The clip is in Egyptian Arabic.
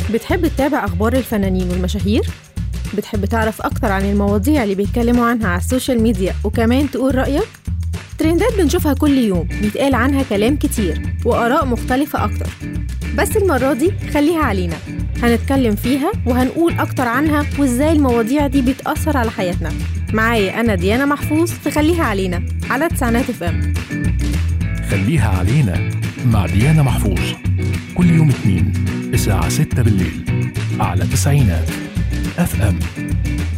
بتحب تتابع أخبار الفنانين والمشاهير؟ بتحب تعرف أكتر عن المواضيع اللي بيتكلموا عنها على السوشيال ميديا وكمان تقول رأيك؟ ترندات بنشوفها كل يوم بيتقال عنها كلام كتير وآراء مختلفة أكتر بس المرة دي خليها علينا هنتكلم فيها وهنقول أكتر عنها وإزاي المواضيع دي بتأثر على حياتنا معايا أنا ديانا محفوظ في خليها علينا على تسعينات اف ام خليها علينا مع ديانا محفوظ كل يوم اثنين الساعة 6 بالليل على تسعينات اف ام